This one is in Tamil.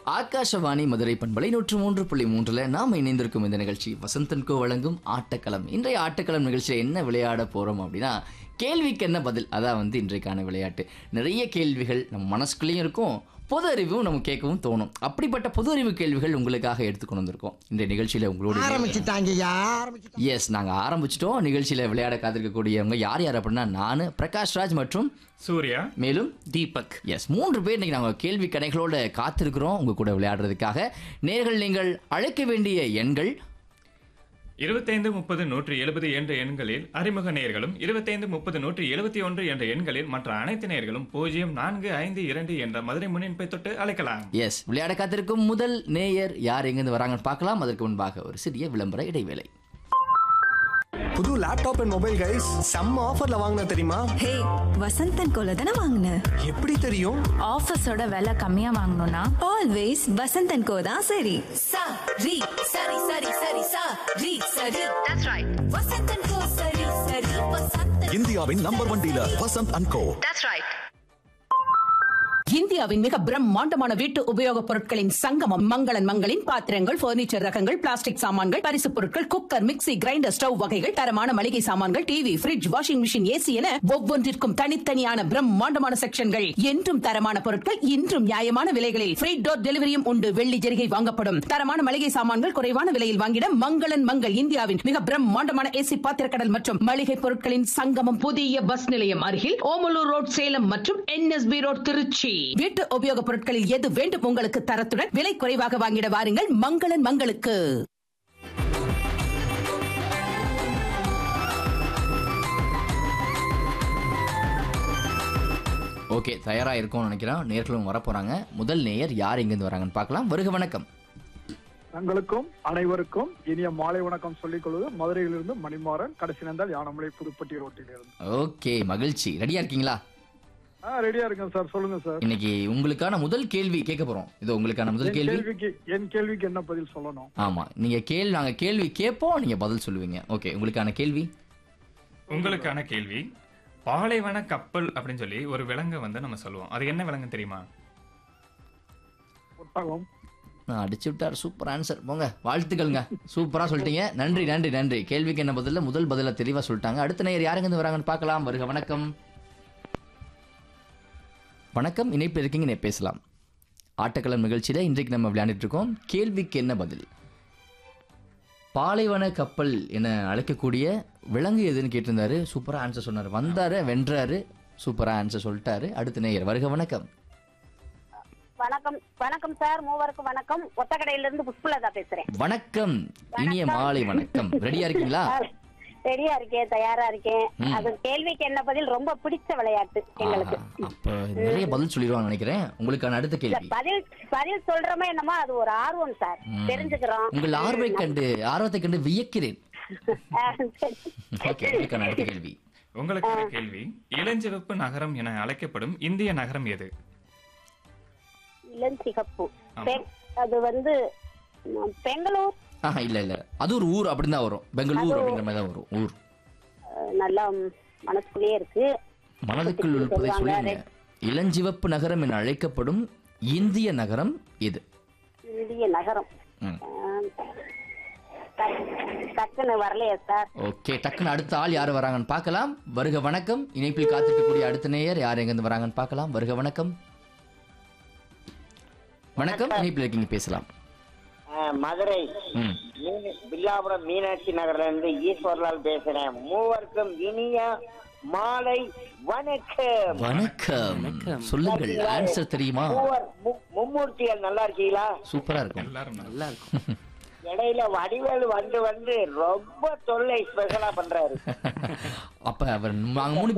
ஆகாஷவாணி மதுரை பண்பலை நூற்று மூன்று புள்ளி மூன்றுல நாம் இணைந்திருக்கும் இந்த நிகழ்ச்சி வசந்தன்கோ வழங்கும் ஆட்டக்களம் இன்றைய ஆட்டக்களம் நிகழ்ச்சியில் என்ன விளையாட போறோம் அப்படின்னா கேள்விக்கு என்ன பதில் அதான் வந்து இன்றைக்கான விளையாட்டு நிறைய கேள்விகள் நம்ம மனசுக்குள்ளேயும் இருக்கும் பொது அறிவும் நம்ம கேட்கவும் தோணும் அப்படிப்பட்ட பொது அறிவு கேள்விகள் உங்களுக்காக எடுத்துக்கொண்டு வந்திருக்கோம் இந்த நிகழ்ச்சியில உங்களோட ஆரம்பிச்சுட்டாங்கய்யா ஆரம்பிச்சுட்டாங்க எஸ் நாங்க ஆரம்பிச்சிட்டோம் நிகழ்ச்சியில விளையாட காத்திருக்கக்கூடியவங்க யார் யார் அப்படின்னா நான் பிரகாஷ் ராஜ் மற்றும் சூர்யா மேலும் தீபக் எஸ் மூன்று பேர் இன்னைக்கு நாங்கள் கேள்வி கணைகளோட காத்திருக்கிறோம் உங்க கூட விளையாடுறதுக்காக நேர்கள் நீங்கள் அழைக்க வேண்டிய எண்கள் இருபத்தைந்து முப்பது நூற்றி எழுபது என்ற எண்களில் அறிமுக நேயர்களும் இருபத்தைந்து முப்பது நூற்றி எழுபத்தி ஒன்று என்ற எண்களில் மற்ற அனைத்து நேயர்களும் பூஜ்ஜியம் நான்கு ஐந்து இரண்டு என்ற மதுரை முன்னின்பை தொட்டு அழைக்கலாம் எஸ் விளையாட காத்திருக்கும் முதல் நேயர் யார் எங்கிருந்து வராங்கன்னு பார்க்கலாம் அதற்கு முன்பாக ஒரு சிறிய விளம்பர இடைவேளை புது லேப்டாப் அண்ட் மொபைல் கைஸ் செம்ம ஆஃபர்ல வாங்கின தெரியுமா ஹே வசந்தன் கோல தானே வாங்கின எப்படி தெரியும் ஆஃபீஸோட விலை கம்மியா வாங்கணும்னா ஆல்வேஸ் வசந்தன் கோ தான் சரி sa ri sari sari sari sa ri sari that's right vasantan ko sari sari vasantan இந்தியாவின் number one dealer Vasanth and co that's right இந்தியாவின் மிக பிரம்மாண்டமான வீட்டு உபயோகப் பொருட்களின் சங்கமம் மங்களன் மங்களின் பாத்திரங்கள் பர்னிச்சர் ரகங்கள் பிளாஸ்டிக் சாமான்கள் பரிசுப் பொருட்கள் குக்கர் மிக்ஸி கிரைண்டர் ஸ்டவ் வகைகள் தரமான மளிகை சாமான்கள் TV fridge washing machine AC என ஒவ்வொன்றிற்கும் தனித்தனியான பிரம்மாண்டமான செக்ஷன்கள் என்றும் தரமான பொருட்கள் இன்றும் நியாயமான விலைகளில் ஃப்ரீ டோர் டெலிவரியும் உண்டு வெள்ளி ஜெரிகை வாங்கப்படும் தரமான மளிகை சாமான்கள் குறைவான விலையில் வாங்கிட மங்களன் மங்கள் இந்தியாவின் மிக பிரம்மாண்டமான ஏசி பாத்திரக்கடல் மற்றும் மளிகை பொருட்களின் சங்கமம் புதிய பஸ் நிலையம் அருகில் ஓமலூர் ரோட் சேலம் மற்றும் என்எஸ்பி ரோட் திருச்சி வீட்டு உபயோகப் பொருட்களில் எது வேண்டும் உங்களுக்கு தரத்துடன் விலை குறைவாக வாங்கிட வாருங்கள் மங்களன் மங்களுக்கு ஓகே தயாரா இருக்கும்னு நினைக்கிறேன் நேர்களும் வர போறாங்க முதல் நேயர் யார் எங்கிருந்து வராங்கன்னு பார்க்கலாம் வருக வணக்கம் தங்களுக்கும் அனைவருக்கும் இனிய மாலை வணக்கம் சொல்லிக் கொள்வது மதுரையிலிருந்து மணிமாறன் கடைசி நந்தால் யானமலை புதுப்பட்டி ரோட்டிலிருந்து ஓகே மகிழ்ச்சி ரெடியா இருக்கீங்களா ஆ ரெடியா இருக்கேன் சார் சொல்லுங்க சார் இன்னைக்கு உங்களுக்கான முதல் கேள்வி கேட்க போறோம் இது உங்களுக்கான முதல் என் கேள்வி கேள்விக்கு என் கேள்விக்கு என்ன பதில் சொல்லணும் ஆமா நீங்க கேள்வி நாங்க கேள்வி கேட்போம் நீங்க பதில் சொல்லுவீங்க ஓகே உங்களுக்கான கேள்வி உங்களுக்கான கேள்வி பாலைவன கப்பல் அப்படின்னு சொல்லி ஒரு விலங்கை வந்து நம்ம சொல்லுவோம் அது என்ன விலங்கு தெரியுமா ஒட்டகம் நான் அடிச்சு விட்டார் சூப்பர் ஆன்சர் போங்க வாழ்த்துக்கள்ங்க சூப்பரா சொல்லிட்டீங்க நன்றி நன்றி நன்றி கேள்விக்கு என்ன பதில்ல முதல் பதில தெளிவா சொல்லிட்டாங்க அடுத்த நேயர் யாருங்க இருந்து வராங்கன்னு பார்க்கலாம் வருக வணக்கம் வணக்கம் இணைப்பு இருக்கீங்க நீ பேசலாம் ஆட்டக்களம் நிகழ்ச்சியில இன்றைக்கு நம்ம விளையாண்டுட்டு இருக்கோம் கேள்விக்கு என்ன பதில் பாலைவன கப்பல் என அழைக்கக்கூடிய விலங்கு எதுன்னு கேட்டிருந்தாரு சூப்பரா ஆன்சர் சொன்னாரு வந்தாரு வென்றாரு சூப்பரா ஆன்சர் சொல்லிட்டாரு அடுத்த நேயர் வருக வணக்கம் வணக்கம் வணக்கம் சார் மூவருக்கும் வணக்கம் ஒத்தக்கடையில இருந்து புஷ்பலதா பேசுறேன் வணக்கம் இனிய மாலை வணக்கம் ரெடியா இருக்கீங்களா ரெடியா இருக்கேன் தயாரா இருக்கேன் ம். அது கேள்விக்கு என்ன பதில் ரொம்ப பிடிச்ச விளையாட்டு எங்களுக்கு ஆஹா, அப்ப நிறைய பதில் சொல்லிடுவாங்க நினைக்கிறேன் உங்களுக்கான அடுத்த இல்ல, கேள்வி பதில் பதில் சொல்றோமே என்னமோ அது ஒரு ஆர்வம் சார் ம். தெரிஞ்சுக்கிறோம் உங்கள் ஆர்வை கண்டு ஆர்வத்தை கண்டு வியக்கிறேன் அஹ், சரி. ஓகே உங்களுக்கான அடுத்த கேள்வி உங்களுக்கான கேள்வி இளஞ்சிவப்பு நகரம் என அழைக்கப்படும் இந்திய நகரம் எது இளஞ்சிகப்பு ஆமா. பெ- அது வந்து ம், பெங்களூர் ஆஹா இல்ல இல்ல அது ஒரு ஊர் அப்படின்னு தான் வரும் பெங்களூர் அப்படிங்கிற மாதிரி தான் வரும் ஊர் அஹ், நல்லா ம், மனசுக்குள்ளேயே இருக்கு மனதுக்குள் இருப்பதை சொல்லுங்க இளஞ்சிவப்பு நகரம் என அழைக்கப்படும் இந்திய நகரம் இது இந்திய நகரம் ம். அஹ், டக்- டக்குன்னு வரலையே சார் ஓகே டக்குன்னு அடுத்த ஆள் யார் வராங்கன்னு பார்க்கலாம் வருக வணக்கம் இணைப்பில் காத்திருக்கக்கூடிய அடுத்த நேயர் யார் எங்கிருந்து வராங்கன்னு பார்க்கலாம் வருக வணக்கம் வணக்கம் இணைப்பில் இருக்கீங்க பேசலாம் மதுரை ம் மீன் வில்லாபுரம் மீனாட்சி நகர்ல இருந்து ஈஸ்வர்லால் பேசுறேன் மூவருக்கும் இனிய மாலை வணக்கம் வணக்கம் சொல்லுங்கள் ஆன்சர் தெரியுமா மூவர் மு- மும்மூர்த்திகள் நல்லா இருக்கீங்களா சூப்பரா இருக்கும் எல்லாரும் நல்லா இடையில வடிவேல் வந்து வந்து ரொம்ப தொல்லை ஸ்பெஷலா பண்றாரு அப்ப அவர் நாங்க மூணு